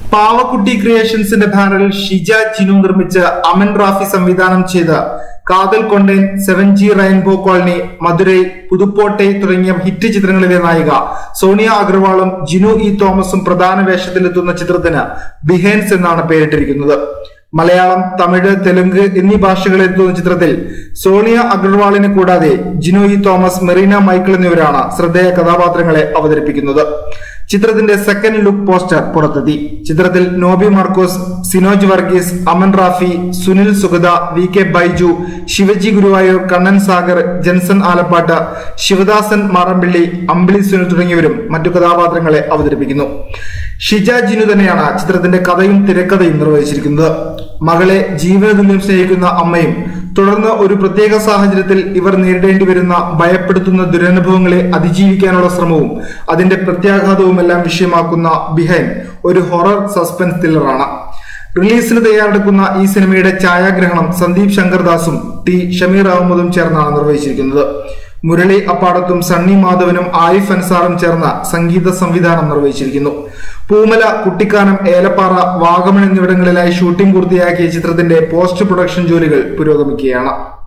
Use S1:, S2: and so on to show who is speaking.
S1: പാവക്കുട്ടി ക്രിയേഷൻസിന്റെ ബാനറിൽ ഷിജ ജിനു നിർമ്മിച്ച് അമൻ റാഫി സംവിധാനം ചെയ്ത Kadhal Kondein seven G rainbow colony Madurai Pudhukottai തുടങ്ങിയ ഹിറ്റ് ചിത്രങ്ങളിലെ നായിക സോണിയ അഗർവാളും ജിനു ഇ തോമസും പ്രധാന വേഷത്തിലെത്തുന്ന ചിത്രത്തിന് ബിഹേൻസ് എന്നാണ് പേരിട്ടിരിക്കുന്നത് മലയാളം തമിഴ് തെലുങ്ക് എന്നീ ഭാഷകളിൽ എത്തുന്ന ചിത്രത്തിൽ സോണിയ അഗർവാളിനെ കൂടാതെ Jinu E Thomas Mareena Michael എന്നിവരാണ് ശ്രദ്ധേയ കഥാപാത്രങ്ങളെ അവതരിപ്പിക്കുന്നത് ചിത്രത്തിന്റെ സെക്കൻഡ് ലുക്ക് പോസ്റ്റർ പുറത്തെത്തി ചിത്രത്തിൽ നോബി മാർക്കോസ് സിനോജ് വർഗീസ് അമൻ റാഫി സുനിൽ സുഗത വി കെ ബൈജു ശിവജി ഗുരുവായൂർ കണ്ണൻ സാഗർ ജൻസൺ ആലപ്പാട്ട് ശിവദാസൻ മാറമ്പിള്ളി അമ്പിളി സുനിൽ തുടങ്ങിയവരും മറ്റു കഥാപാത്രങ്ങളെ അവതരിപ്പിക്കുന്നു ഷിജ ജിനു തന്നെയാണ് ചിത്രത്തിന്റെ കഥയും തിരക്കഥയും നിർവഹിച്ചിരിക്കുന്നത് മകളെ ജീവനതുല്യം സ്നേഹിക്കുന്ന അമ്മയും തുടർന്ന് ഒരു പ്രത്യേക സാഹചര്യത്തിൽ ഇവർ നേരിടേണ്ടി വരുന്ന ഭയപ്പെടുത്തുന്ന ദുരനുഭവങ്ങളെ അതിജീവിക്കാനുള്ള ശ്രമവും അതിന്റെ പ്രത്യാഘാതവുമെല്ലാം വിഷയമാക്കുന്ന ബിഹൈൻ ഒരു ഹൊറർ സസ്പെൻസ് ത്രില്ലറാണ് റിലീസിന് തയ്യാറെടുക്കുന്ന ഈ സിനിമയുടെ ഛായാഗ്രഹണം സന്ദീപ് ശങ്കർദാസും ടി ഷമീർ അഹമ്മദും ചേർന്നാണ് നിർവഹിച്ചിരിക്കുന്നത് മുരളി അപ്പാടത്തും സണ്ണി മാധവനും ആരിഫ് അൻസാറും ചേർന്ന സംഗീത സംവിധാനം നിർവഹിച്ചിരിക്കുന്നു പൂമല കുട്ടിക്കാനം ഏലപ്പാറ വാഗമൺ എന്നിവിടങ്ങളിലായി ഷൂട്ടിംഗ് പൂർത്തിയാക്കിയ ചിത്രത്തിന്റെ പോസ്റ്റ് പ്രൊഡക്ഷൻ ജോലികൾ പുരോഗമിക്കുകയാണ്